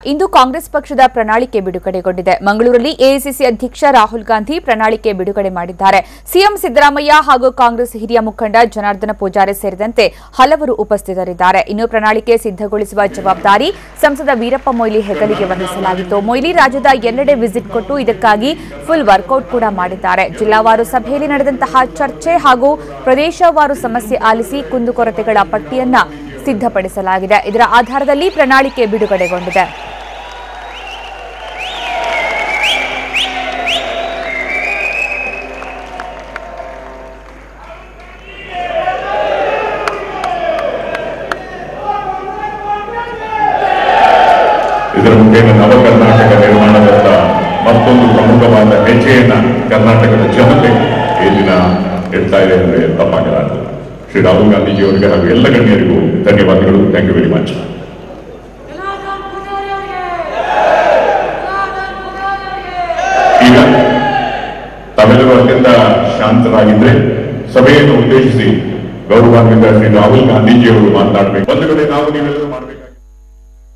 ಇಂದು ಕಾಂಗ್ರೆಸ್ ಪಕ್ಷದ ಪ್ರಣಾಳಿಕೆ ಬಿಡುಗಡೆಗೊಂಡಿದೆ ಮಂಗಳೂರಲ್ಲಿ ಎಐಸಿಸಿ ಅಧ್ಯಕ್ಷ ರಾಹುಲ್ ಗಾಂಧಿ ಪ್ರಣಾಳಿಕೆ ಬಿಡುಗಡೆ ಮಾಡಿದ್ದಾರೆ ಸಿಎಂ ಸಿದ್ದರಾಮಯ್ಯ ಹಾಗೂ ಕಾಂಗ್ರೆಸ್ ಹಿರಿಯ ಮುಖಂಡ ಜನಾರ್ದನ ಪೂಜಾರಿ ಸೇರಿದಂತೆ ಹಲವರು ಉಪಸ್ಥಿತರಿದ್ದಾರೆ ಇನ್ನು ಪ್ರಣಾಳಿಕೆ ಸಿದ್ಧಗೊಳಿಸುವ ಜವಾಬ್ದಾರಿ ಸಂಸದ ವೀರಪ್ಪ ಮೊಯ್ಲಿ ಹೆಗಲಿಗೆ ವಹಿಸಲಾಗಿತ್ತು ಮೊಯ್ಲಿ ರಾಜ್ಯದ ಎಲ್ಲೆಡೆ ವಿಸಿಟ್ ಕೊಟ್ಟು ಇದಕ್ಕಾಗಿ ಫುಲ್ ವರ್ಕೌಟ್ ಕೂಡ ಮಾಡಿದ್ದಾರೆ ಜಿಲ್ಲಾವಾರು ಸಭೆಯಲ್ಲಿ ನಡೆದಂತಹ ಚರ್ಚೆ ಹಾಗೂ ಪ್ರದೇಶವಾರು ಸಮಸ್ಯೆ ಆಲಿಸಿ ಕುಂದುಕೊರತೆಗಳ ಪಟ್ಟಿಯನ್ನ ಸಿದ್ಧಪಡಿಸಲಾಗಿದೆ ಇದರ ಆಧಾರದಲ್ಲಿ ಪ್ರಣಾಳಿಕೆ ಬಿಡುಗಡೆಗೊಂಡಿದೆ ಇದರ ಮುಖೇನ ನವ ಕರ್ನಾಟಕ ನಿರ್ಮಾಣದತ್ತ ಮತ್ತೊಂದು ಪ್ರಮುಖವಾದ ಹೆಜ್ಜೆಯನ್ನ ಕರ್ನಾಟಕದ ಜನತೆ ಈ ದಿನ ಇಡ್ತಾ ಇದೆ ಅಂದ್ರೆ ತಪ್ಪಾಗಲಾರದು ಶ್ರೀ ರಾಹುಲ್ ಗಾಂಧೀಜಿಯವರಿಗೆ ಹಾಗೂ ಎಲ್ಲ ಗಣ್ಯರಿಗೂ ಧನ್ಯವಾದಗಳು ಥ್ಯಾಂಕ್ ಯು ವೆರಿ ಮಚ್ ಈಗ ತಾವೆಲ್ಲರೂ ಅತ್ಯಂತ ಶಾಂತರಾಗಿದ್ರೆ ಸಭೆಯನ್ನು ಉದ್ದೇಶಿಸಿ ಗೌರವಾನ್ವಿತ ಶ್ರೀ ರಾಹುಲ್ ಗಾಂಧೀಜಿಯವರು ಮಾತನಾಡಬೇಕು ಒಂದು ಕಡೆ ನಾವು ನೀವೆಲ್ಲರೂ ಮಾಡಬೇಕು